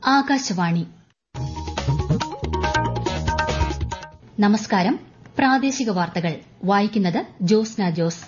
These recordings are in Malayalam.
ആകാശവാണി നമസ്കാരം പ്രാദേശിക വാർത്തകൾ വായിക്കുന്നത് ജോസ്ന ജോസ്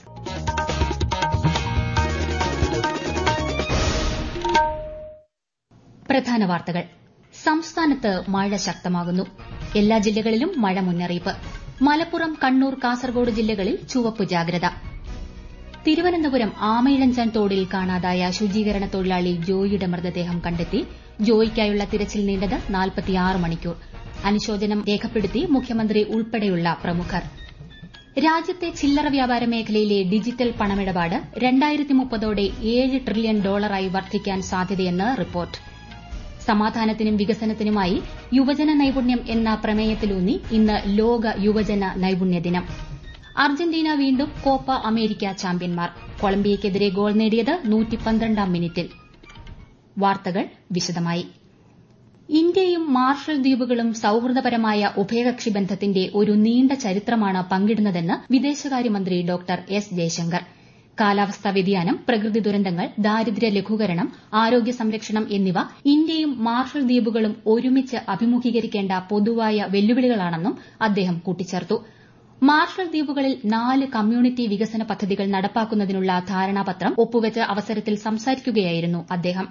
പ്രധാന വാർത്തകൾ സംസ്ഥാനത്ത് മഴ ശക്തമാകുന്നു എല്ലാ ജില്ലകളിലും മഴ മുന്നറിയിപ്പ് മലപ്പുറം കണ്ണൂർ കാസർഗോഡ് ജില്ലകളിൽ ചുവപ്പ് ജാഗ്രത തിരുവനന്തപുരം ആമയിഴഞ്ചാൻ തോടിൽ കാണാതായ ശുചീകരണ തൊഴിലാളി ജോയിയുടെ മൃതദേഹം കണ്ടെത്തി ജോയിക്കായുള്ള തിരച്ചിൽ നീണ്ടത് മണിക്കൂർ അനുശോചനം രേഖപ്പെടുത്തി മുഖ്യമന്ത്രി ഉൾപ്പെടെയുള്ള പ്രമുഖർ രാജ്യത്തെ ചില്ലറ വ്യാപാര മേഖലയിലെ ഡിജിറ്റൽ പണമിടപാട് രണ്ടായിരത്തി മുപ്പതോടെ ഏഴ് ട്രില്യൺ ഡോളറായി വർദ്ധിക്കാൻ സാധ്യതയെന്ന് റിപ്പോർട്ട് സമാധാനത്തിനും വികസനത്തിനുമായി യുവജന നൈപുണ്യം എന്ന പ്രമേയത്തിലൂന്നി ഇന്ന് ലോക യുവജന നൈപുണ്യ ദിനം അർജന്റീന വീണ്ടും കോപ്പ അമേരിക്ക ചാമ്പ്യന്മാർ കൊളംബിയയ്ക്കെതിരെ ഗോൾ നേടിയത് നൂറ്റിപ്പന്ത്രണ്ടാം മിനിറ്റിൽ വാർത്തകൾ വിശദമായി ഇന്ത്യയും മാർഷൽ ദ്വീപുകളും സൌഹൃദപരമായ ഉഭയകക്ഷി ബന്ധത്തിന്റെ ഒരു നീണ്ട ചരിത്രമാണ് പങ്കിടുന്നതെന്ന് വിദേശകാര്യമന്ത്രി ഡോക്ടർ എസ് ജയശങ്കർ കാലാവസ്ഥാ വ്യതിയാനം പ്രകൃതി ദുരന്തങ്ങൾ ദാരിദ്ര്യ ലഘൂകരണം ആരോഗ്യ സംരക്ഷണം എന്നിവ ഇന്ത്യയും മാർഷൽ ദ്വീപുകളും ഒരുമിച്ച് അഭിമുഖീകരിക്കേണ്ട പൊതുവായ വെല്ലുവിളികളാണെന്നും അദ്ദേഹം കൂട്ടിച്ചേർത്തു മാർഷൽ ദ്വീപുകളിൽ നാല് കമ്മ്യൂണിറ്റി വികസന പദ്ധതികൾ നടപ്പാക്കുന്നതിനുള്ള ധാരണാപത്രം ഒപ്പുവച്ച അവസരത്തിൽ സംസാരിക്കുകയായിരുന്നു അദ്ദേഹം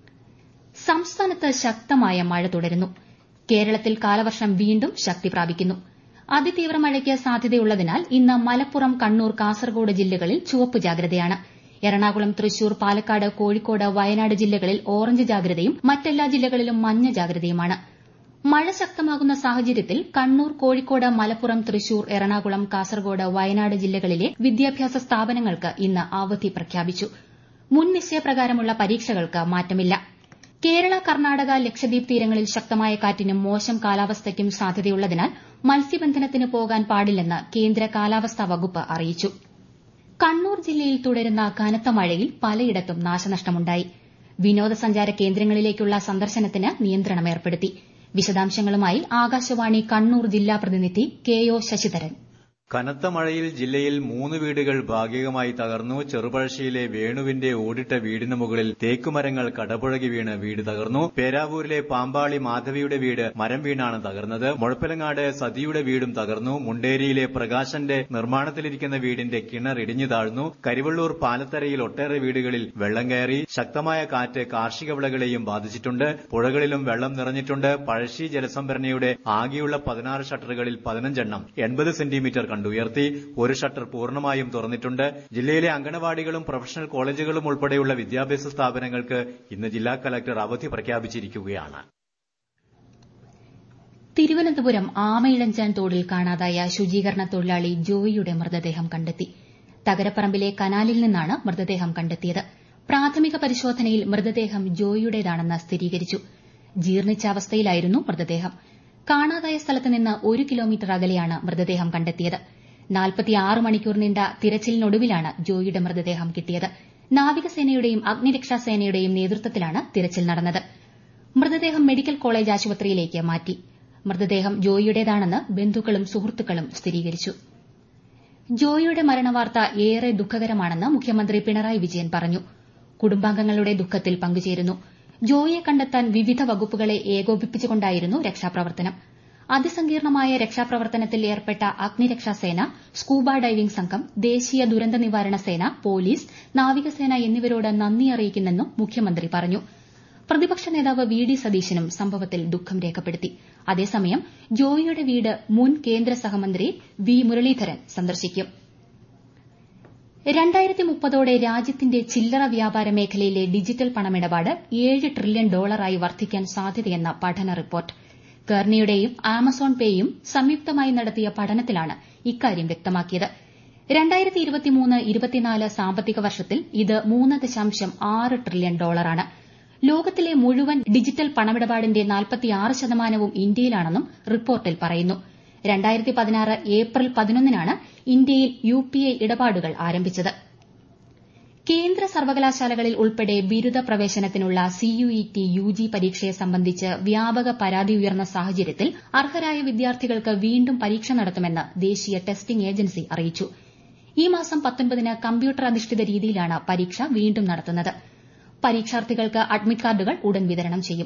സംസ്ഥാനത്ത് ശക്തമായ മഴ തുടരുന്നു കേരളത്തിൽ കാലവർഷം വീണ്ടും ശക്തി പ്രാപിക്കുന്നു അതിതീവ്ര മഴയ്ക്ക് സാധ്യതയുള്ളതിനാൽ ഇന്ന് മലപ്പുറം കണ്ണൂർ കാസർഗോഡ് ജില്ലകളിൽ ചുവപ്പ് ജാഗ്രതയാണ് എറണാകുളം തൃശൂർ പാലക്കാട് കോഴിക്കോട് വയനാട് ജില്ലകളിൽ ഓറഞ്ച് ജാഗ്രതയും മറ്റെല്ലാ ജില്ലകളിലും മഞ്ഞ ജാഗ്രതയുമാണ് മഴ ശക്തമാകുന്ന സാഹചര്യത്തിൽ കണ്ണൂർ കോഴിക്കോട് മലപ്പുറം തൃശൂർ എറണാകുളം കാസർഗോഡ് വയനാട് ജില്ലകളിലെ വിദ്യാഭ്യാസ സ്ഥാപനങ്ങൾക്ക് ഇന്ന് അവധി പ്രഖ്യാപിച്ചു മുൻ നിശ്ചയപ്രകാരമുള്ള പരീക്ഷകൾക്ക് മാറ്റമില്ല കേരള കർണാടക ലക്ഷദ്വീപ് തീരങ്ങളിൽ ശക്തമായ കാറ്റിനും മോശം കാലാവസ്ഥയ്ക്കും സാധ്യതയുള്ളതിനാൽ മത്സ്യബന്ധനത്തിന് പോകാൻ പാടില്ലെന്ന് കേന്ദ്ര കാലാവസ്ഥാ വകുപ്പ് അറിയിച്ചു കണ്ണൂർ ജില്ലയിൽ തുടരുന്ന കനത്ത മഴയിൽ പലയിടത്തും നാശനഷ്ടമുണ്ടായി വിനോദസഞ്ചാര കേന്ദ്രങ്ങളിലേക്കുള്ള സന്ദർശനത്തിന് നിയന്ത്രണം ഏർപ്പെടുത്തി വിശദാംശങ്ങളുമായി ആകാശവാണി കണ്ണൂർ ജില്ലാ പ്രതിനിധി കെ ഒ ശശിധരൻ കനത്ത മഴയിൽ ജില്ലയിൽ മൂന്ന് വീടുകൾ ഭാഗികമായി തകർന്നു ചെറുപഴശ്ശിയിലെ വേണുവിന്റെ ഓടിട്ട വീടിന് മുകളിൽ തേക്കുമരങ്ങൾ കടപുഴകി വീണ് വീട് തകർന്നു പേരാവൂരിലെ പാമ്പാളി മാധവിയുടെ വീട് മരം വീണാണ് തകർന്നത് മുഴപ്പിലങ്ങാട് സതിയുടെ വീടും തകർന്നു മുണ്ടേരിയിലെ പ്രകാശന്റെ നിർമ്മാണത്തിലിരിക്കുന്ന വീടിന്റെ കിണർ ഇടിഞ്ഞു താഴ്ന്നു കരിവള്ളൂർ പാലത്തരയിൽ ഒട്ടേറെ വീടുകളിൽ വെള്ളം കയറി ശക്തമായ കാറ്റ് കാർഷിക വിളകളെയും ബാധിച്ചിട്ടുണ്ട് പുഴകളിലും വെള്ളം നിറഞ്ഞിട്ടുണ്ട് പഴശ്ശി ജലസംഭരണിയുടെ ആകെയുള്ള പതിനാറ് ഷട്ടറുകളിൽ പതിനഞ്ചെണ്ണം എൺപത് സെന്റിമീറ്റർ കണ്ടുയർത്തി ഒരു ഷട്ടർ പൂർണ്ണമായും തുറന്നിട്ടുണ്ട് ജില്ലയിലെ അങ്കണവാടികളും പ്രൊഫഷണൽ കോളേജുകളും ഉൾപ്പെടെയുള്ള വിദ്യാഭ്യാസ സ്ഥാപനങ്ങൾക്ക് ഇന്ന് ജില്ലാ കലക്ടർ അവധി പ്രഖ്യാപിച്ചിരിക്കുകയാണ് തിരുവനന്തപുരം ആമയിഴഞ്ചാൻ തോടിൽ കാണാതായ ശുചീകരണ തൊഴിലാളി ജോയിയുടെ മൃതദേഹം കണ്ടെത്തി തകരപ്പറമ്പിലെ കനാലിൽ നിന്നാണ് മൃതദേഹം കണ്ടെത്തിയത് പ്രാഥമിക പരിശോധനയിൽ മൃതദേഹം ജോയിയുടേതാണെന്ന് സ്ഥിരീകരിച്ചു ജീർണിച്ച അവസ്ഥയിലായിരുന്നു മൃതദേഹം കാണാതായ സ്ഥലത്ത് നിന്ന് ഒരു കിലോമീറ്റർ അകലെയാണ് മൃതദേഹം കണ്ടെത്തിയത് നാൽപ്പത്തിയാറ് മണിക്കൂർ നീണ്ട തിരച്ചിലിനൊടുവിലാണ് ജോയിയുടെ മൃതദേഹം കിട്ടിയത് നാവികസേനയുടെയും അഗ്നിരക്ഷാസേനയുടെയും നേതൃത്വത്തിലാണ് തിരച്ചിൽ നടന്നത് മൃതദേഹം മെഡിക്കൽ കോളേജ് ആശുപത്രിയിലേക്ക് മാറ്റി മൃതദേഹം ജോയിയുടേതാണെന്ന് ബന്ധുക്കളും സുഹൃത്തുക്കളും സ്ഥിരീകരിച്ചു ജോയിയുടെ മരണവാർത്ത ഏറെ ദുഃഖകരമാണെന്ന് മുഖ്യമന്ത്രി പിണറായി വിജയൻ പറഞ്ഞു കുടുംബാംഗങ്ങളുടെ ദുഃഖത്തിൽ പങ്കുചേരുന്നു ജോയിയെ കണ്ടെത്താൻ വിവിധ വകുപ്പുകളെ ഏകോപിപ്പിച്ചുകൊണ്ടായിരുന്നു രക്ഷാപ്രവർത്തനം അതിസങ്കീർണമായ രക്ഷാപ്രവർത്തനത്തിൽ ഏർപ്പെട്ട അഗ്നിരക്ഷാസേന സ്കൂബ ഡൈവിംഗ് സംഘം ദേശീയ ദുരന്ത നിവാരണ സേന പോലീസ് നാവികസേന എന്നിവരോട് നന്ദി അറിയിക്കുന്നെന്നും മുഖ്യമന്ത്രി പറഞ്ഞു പ്രതിപക്ഷ നേതാവ് വി ഡി സതീശനും സംഭവത്തിൽ ദുഃഖം രേഖപ്പെടുത്തി അതേസമയം ജോയിയുടെ വീട് മുൻ കേന്ദ്ര സഹമന്ത്രി വി മുരളീധരൻ സന്ദർശിക്കും രണ്ടായിരത്തി മുപ്പതോടെ രാജ്യത്തിന്റെ ചില്ലറ വ്യാപാര മേഖലയിലെ ഡിജിറ്റൽ പണമിടപാട് ഏഴ് ട്രില്യൺ ഡോളറായി വർദ്ധിക്കാൻ സാധ്യതയെന്ന പഠന റിപ്പോർട്ട് കെർണിയുടെയും ആമസോൺ പേയും സംയുക്തമായി നടത്തിയ പഠനത്തിലാണ് ഇക്കാര്യം വ്യക്തമാക്കിയത് രണ്ടായിരത്തി ഇരുപത്തിമൂന്ന് ഇരുപത്തിനാല് സാമ്പത്തിക വർഷത്തിൽ ഇത് മൂന്ന് ദശാംശം ആറ് ട്രില്യൺ ഡോളറാണ് ലോകത്തിലെ മുഴുവൻ ഡിജിറ്റൽ പണമിടപാടിന്റെ നാൽപ്പത്തിയാറ് ശതമാനവും ഇന്ത്യയിലാണെന്നും റിപ്പോർട്ടിൽ പറയുന്നു രണ്ടായിരത്തി പതിനാറ് ഏപ്രിൽ പതിനൊന്നിനാണ് ഇന്ത്യയിൽ യു പി ഐ ഇടപാടുകൾ ആരംഭിച്ചത് കേന്ദ്ര സർവകലാശാലകളിൽ ഉൾപ്പെടെ ബിരുദ പ്രവേശനത്തിനുള്ള സിയുഇടി യുജി പരീക്ഷയെ സംബന്ധിച്ച് വ്യാപക പരാതി ഉയർന്ന സാഹചര്യത്തിൽ അർഹരായ വിദ്യാർത്ഥികൾക്ക് വീണ്ടും പരീക്ഷ നടത്തുമെന്ന് ദേശീയ ടെസ്റ്റിംഗ് ഏജൻസി അറിയിച്ചു ഈ മാസം പത്തൊൻപതിന് കമ്പ്യൂട്ടർ അധിഷ്ഠിത രീതിയിലാണ് പരീക്ഷ വീണ്ടും നടത്തുന്നത് പരീക്ഷാർത്ഥികൾക്ക് അഡ്മിറ്റ് കാർഡുകൾ ഉടൻ വിതരണം ചെയ്യും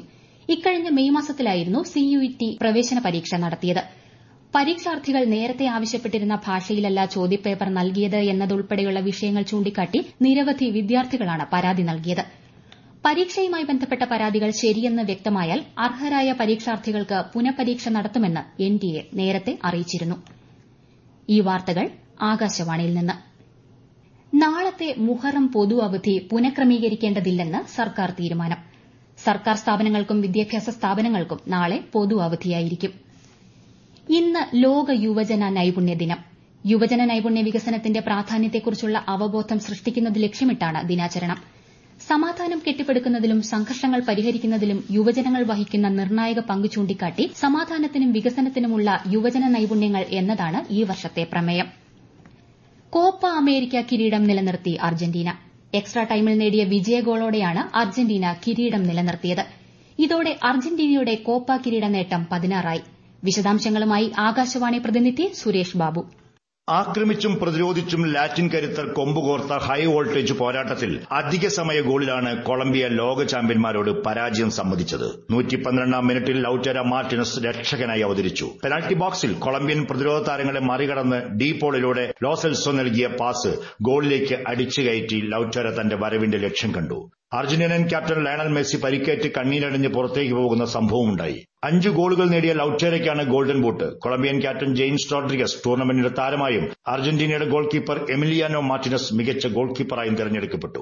ഇക്കഴിഞ്ഞ മെയ് മാസത്തിലായിരുന്നു സിയുഇടി പ്രവേശന പരീക്ഷ നടത്തിയത് പരീക്ഷാർത്ഥികൾ നേരത്തെ ആവശ്യപ്പെട്ടിരുന്ന ഭാഷയിലല്ല ചോദ്യപേപ്പർ നൽകിയത് എന്നതുൾപ്പെടെയുള്ള വിഷയങ്ങൾ ചൂണ്ടിക്കാട്ടി നിരവധി വിദ്യാർത്ഥികളാണ് പരാതി നൽകിയത് പരീക്ഷയുമായി ബന്ധപ്പെട്ട പരാതികൾ ശരിയെന്ന് വ്യക്തമായാൽ അർഹരായ പരീക്ഷാർത്ഥികൾക്ക് പുനഃപരീക്ഷ നടത്തുമെന്ന് എൻഡിഎ നേരത്തെ അറിയിച്ചിരുന്നു ഈ വാർത്തകൾ ആകാശവാണിയിൽ നിന്ന് നാളത്തെ മുഹറം പൊതു അവധി പുനഃക്രമീകരിക്കേണ്ടതില്ലെന്ന് സർക്കാർ തീരുമാനം സർക്കാർ സ്ഥാപനങ്ങൾക്കും വിദ്യാഭ്യാസ സ്ഥാപനങ്ങൾക്കും നാളെ പൊതു അവധിയായിരിക്കും ഇന്ന് ലോക യുവജന നൈപുണ്യ ദിനം യുവജന നൈപുണ്യ വികസനത്തിന്റെ പ്രാധാന്യത്തെക്കുറിച്ചുള്ള അവബോധം സൃഷ്ടിക്കുന്നത് ലക്ഷ്യമിട്ടാണ് ദിനാചരണം സമാധാനം കെട്ടിപ്പടുക്കുന്നതിലും സംഘർഷങ്ങൾ പരിഹരിക്കുന്നതിലും യുവജനങ്ങൾ വഹിക്കുന്ന നിർണായക പങ്ക് ചൂണ്ടിക്കാട്ടി സമാധാനത്തിനും വികസനത്തിനുമുള്ള യുവജന നൈപുണ്യങ്ങൾ എന്നതാണ് ഈ വർഷത്തെ പ്രമേയം കോപ്പ അമേരിക്ക കിരീടം നിലനിർത്തി അർജന്റീന എക്സ്ട്രാ ടൈമിൽ നേടിയ വിജയ ഗോളോടെയാണ് അർജന്റീന കിരീടം നിലനിർത്തിയത് ഇതോടെ അർജന്റീനയുടെ കോപ്പ കിരീട നേട്ടം പതിനാറായി വിശദാംശങ്ങളുമായി ആകാശവാണി പ്രതിനിധി സുരേഷ് ബാബു ആക്രമിച്ചും പ്രതിരോധിച്ചും ലാറ്റിൻ കരുത്തർ കൊമ്പുകോർത്ത ഹൈ വോൾട്ടേജ് പോരാട്ടത്തിൽ അധിക സമയ ഗോളിലാണ് കൊളംബിയ ലോക ചാമ്പ്യന്മാരോട് പരാജയം സമ്മതിച്ചത് നൂറ്റി പന്ത്രണ്ടാം മിനിറ്റിൽ ലൌറ്റര മാർട്ടിനസ് രക്ഷകനായി അവതരിച്ചു പെനാൽറ്റി ബോക്സിൽ കൊളംബിയൻ പ്രതിരോധ താരങ്ങളെ മറികടന്ന് ഡീപോളിലൂടെ ലോസെൽസോ നൽകിയ പാസ് ഗോളിലേക്ക് അടിച്ചു കയറ്റി ലൌറ്റര തന്റെ വരവിന്റെ ലക്ഷ്യം കണ്ടു അർജന്റീനൻ ക്യാപ്റ്റൻ ലയണൽ മെസ്സി പരിക്കേറ്റ് കണ്ണീരണിഞ്ഞ് പുറത്തേക്ക് പോകുന്ന സംഭവമുണ്ടായി അഞ്ച് ഗോളുകൾ നേടിയ ലൌറ്റേരയ്ക്കാണ് golden boot Colombian captain James Rodriguez ടൂർണമെന്റിന്റെ താരമായും അർജന്റീനയുടെ ഗോൾ കീപ്പർ എമിലിയാനോ മാർട്ടിനസ് മികച്ച ഗോൾ കീപ്പറായും തെരഞ്ഞെടുക്കപ്പെട്ടു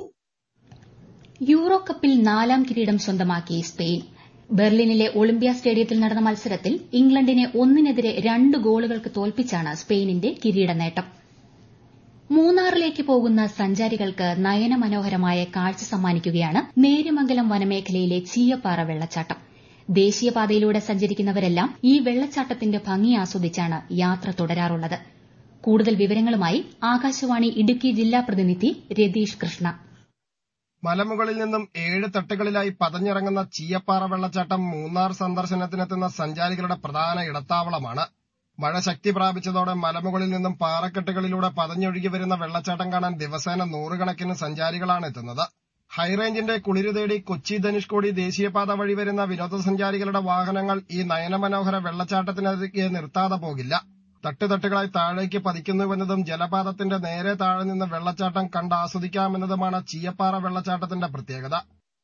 യൂറോ കപ്പിൽ നാലാം കിരീടം സ്വന്തമാക്കി സ്പെയിൻ ബെർലിനിലെ ഒളിമ്പ്യ സ്റ്റേഡിയത്തിൽ നടന്ന മത്സരത്തിൽ ഇംഗ്ലണ്ടിനെ ഒന്നിനെതിരെ രണ്ട് ഗോളുകൾക്ക് തോൽപ്പിച്ചാണ് സ്പെയിനിന്റെ കിരീട നേട്ടം മൂന്നാറിലേക്ക് പോകുന്ന സഞ്ചാരികൾക്ക് നയനമനോഹരമായ കാഴ്ച സമ്മാനിക്കുകയാണ് നേര്യമംഗലം വനമേഖലയിലെ ചീയപ്പാറ വെള്ളച്ചാട്ടം ദേശീയപാതയിലൂടെ സഞ്ചരിക്കുന്നവരെല്ലാം ഈ വെള്ളച്ചാട്ടത്തിന്റെ ഭംഗി ആസ്വദിച്ചാണ് യാത്ര തുടരാറുള്ളത് കൂടുതൽ വിവരങ്ങളുമായി ആകാശവാണി ഇടുക്കി ജില്ലാ പ്രതിനിധി രതീഷ് കൃഷ്ണ മലമുകളിൽ നിന്നും ഏഴ് തട്ടുകളിലായി പതഞ്ഞിറങ്ങുന്ന ചീയപ്പാറ വെള്ളച്ചാട്ടം മൂന്നാർ സന്ദർശനത്തിനെത്തുന്ന സഞ്ചാരികളുടെ പ്രധാന ഇടത്താവളമാണ് മഴ ശക്തി പ്രാപിച്ചതോടെ മലമുകളിൽ നിന്നും പാറക്കെട്ടുകളിലൂടെ പതഞ്ഞൊഴുകി വരുന്ന വെള്ളച്ചാട്ടം കാണാൻ ദിവസേന നൂറുകണക്കിന് സഞ്ചാരികളാണ് എത്തുന്നത് ഹൈറേഞ്ചിന്റെ കുളിരു തേടി കൊച്ചി ധനുഷ്കോടി ദേശീയപാത വഴി വരുന്ന വിനോദസഞ്ചാരികളുടെ വാഹനങ്ങൾ ഈ നയനമനോഹര വെള്ളച്ചാട്ടത്തിനരികെ നിർത്താതെ പോകില്ല തട്ടുതട്ടുകളായി താഴേക്ക് പതിക്കുന്നുവെന്നതും ജലപാതത്തിന്റെ നേരെ താഴെ നിന്ന് വെള്ളച്ചാട്ടം കണ്ട് ആസ്വദിക്കാമെന്നതുമാണ് ചീയപ്പാറ വെള്ളച്ചാട്ടത്തിന്റെ പ്രത്യേകത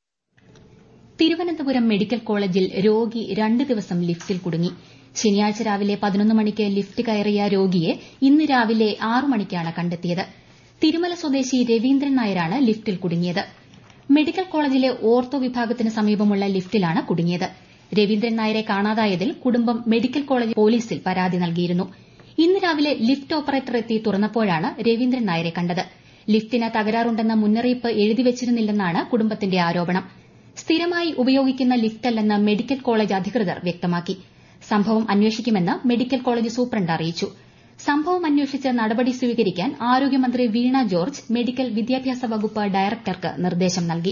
തിരുവനന്തപുരം മെഡിക്കൽ കോളേജിൽ രോഗി രണ്ട് ദിവസം ലിഫ്റ്റിൽ കുടുങ്ങി ശനിയാഴ്ച രാവിലെ പതിനൊന്ന് മണിക്ക് ലിഫ്റ്റ് കയറിയ രോഗിയെ ഇന്ന് രാവിലെ ആറു മണിക്കാണ് കണ്ടെത്തിയത് തിരുമല സ്വദേശി രവീന്ദ്രൻ നായരാണ് ലിഫ്റ്റിൽ കുടുങ്ങിയത് മെഡിക്കൽ കോളേജിലെ ഓർത്തോ വിഭാഗത്തിന് സമീപമുള്ള ലിഫ്റ്റിലാണ് കുടുങ്ങിയത് രവീന്ദ്രൻ നായരെ കാണാതായതിൽ കുടുംബം മെഡിക്കൽ കോളേജ് പോലീസിൽ പരാതി നൽകിയിരുന്നു ഇന്ന് രാവിലെ ലിഫ്റ്റ് ഓപ്പറേറ്റർ എത്തി തുറന്നപ്പോഴാണ് രവീന്ദ്രൻ നായരെ കണ്ടത് ലിഫ്റ്റിന് തകരാറുണ്ടെന്ന മുന്നറിയിപ്പ് എഴുതിവച്ചിരുന്നില്ലെന്നാണ് കുടുംബത്തിന്റെ ആരോപണം സ്ഥിരമായി ഉപയോഗിക്കുന്ന ലിഫ്റ്റല്ലെന്ന് മെഡിക്കൽ കോളേജ് അധികൃതർ വ്യക്തമാക്കി സംഭവം അന്വേഷിക്കുമെന്ന് മെഡിക്കൽ കോളേജ് സൂപ്രണ്ട് അറിയിച്ചു സംഭവം അന്വേഷിച്ച് നടപടി സ്വീകരിക്കാൻ ആരോഗ്യമന്ത്രി വീണ ജോർജ് മെഡിക്കൽ വിദ്യാഭ്യാസ വകുപ്പ് ഡയറക്ടർക്ക് നിർദ്ദേശം നൽകി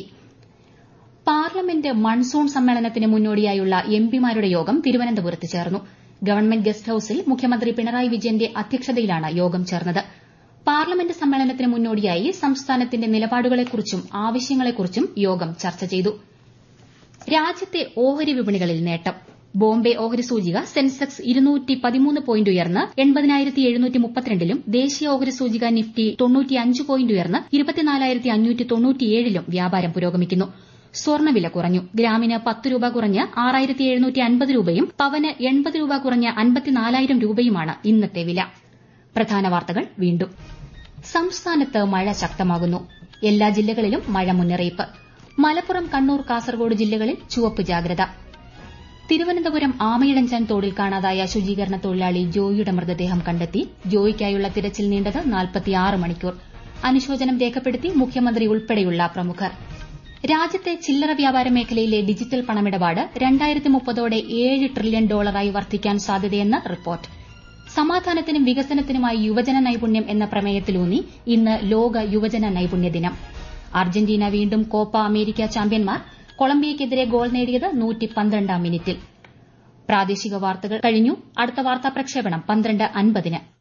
പാർലമെന്റ് മൺസൂൺ സമ്മേളനത്തിന് മുന്നോടിയായുള്ള എംപിമാരുടെ യോഗം തിരുവനന്തപുരത്ത് ചേർന്നു ഗവൺമെന്റ് ഗസ്റ്റ് ഹൌസിൽ മുഖ്യമന്ത്രി പിണറായി വിജയന്റെ അധ്യക്ഷതയിലാണ് യോഗം ചേർന്നത് പാർലമെന്റ് സമ്മേളനത്തിന് മുന്നോടിയായി സംസ്ഥാനത്തിന്റെ നിലപാടുകളെക്കുറിച്ചും ആവശ്യങ്ങളെക്കുറിച്ചും യോഗം ചർച്ച ചെയ്തു രാജ്യത്തെ ഓഹരി വിപണികളിൽ നേട്ടം ബോംബെ ഓഹരി സൂചിക സെൻസെക്സ് ഇരുന്നൂറ്റി പതിമൂന്ന് പോയിന്റ് ഉയർന്ന് എൺപതിനായിരത്തി എഴുന്നൂറ്റി മുപ്പത്തിരണ്ടിലും ദേശീയ ഓഹരി സൂചിക നിഫ്റ്റി തൊണ്ണൂറ്റിയഞ്ച് പോയിന്റ് ഉയർന്ന് ഇരുപത്തിനാലായിരത്തി അഞ്ഞൂറ്റി തൊണ്ണൂറ്റിയേഴിലും വ്യാപാരം പുരോഗമിക്കുന്നു സ്വർണ്ണവില കുറഞ്ഞു ഗ്രാമിന് പത്ത് രൂപ കുറഞ്ഞ് ആറായിരത്തി എഴുന്നൂറ്റി അൻപത് രൂപയും പവന് എൺപത് രൂപ കുറഞ്ഞ് അൻപത്തിനാലായിരം രൂപയുമാണ് ഇന്നത്തെ വില പ്രധാന വാർത്തകൾ വീണ്ടും സംസ്ഥാനത്ത് മഴ ശക്തമാകുന്നു എല്ലാ ജില്ലകളിലും മഴ മുന്നറിയിപ്പ് മലപ്പുറം കണ്ണൂർ കാസർഗോഡ് ജില്ലകളിൽ ചുവപ്പ് ജാഗ്രത തിരുവനന്തപുരം ആമയിടഞ്ചാൻ തോടിൽ കാണാതായ ശുചീകരണ തൊഴിലാളി ജോയിയുടെ മൃതദേഹം കണ്ടെത്തി ജോയിക്കായുള്ള തിരച്ചിൽ നീണ്ടത് നാൽപ്പത്തിയാറ് മണിക്കൂർ അനുശോചനം രേഖപ്പെടുത്തി മുഖ്യമന്ത്രി ഉൾപ്പെടെയുള്ള പ്രമുഖർ രാജ്യത്തെ ചില്ലറ വ്യാപാര മേഖലയിലെ ഡിജിറ്റൽ പണമിടപാട് രണ്ടായിരത്തി മുപ്പതോടെ ഏഴ് ട്രില്യൺ ഡോളറായി വർദ്ധിക്കാൻ സാധ്യതയെന്ന് റിപ്പോർട്ട് സമാധാനത്തിനും വികസനത്തിനുമായി യുവജന നൈപുണ്യം എന്ന പ്രമേയത്തിലൂന്നി ഇന്ന് ലോക യുവജന നൈപുണ്യ ദിനം അർജന്റീന വീണ്ടും കോപ്പ അമേരിക്ക ചാമ്പ്യന്മാർ കൊളംബിയയ്ക്കെതിരെ ഗോൾ നേടിയത് നൂറ്റി പന്ത്രണ്ടാം മിനിറ്റിൽ പ്രാദേശിക വാർത്തകൾ കഴിഞ്ഞു അടുത്ത വാർത്താ പ്രക്ഷേപണം പന്ത്രണ്ട് അൻപതിന്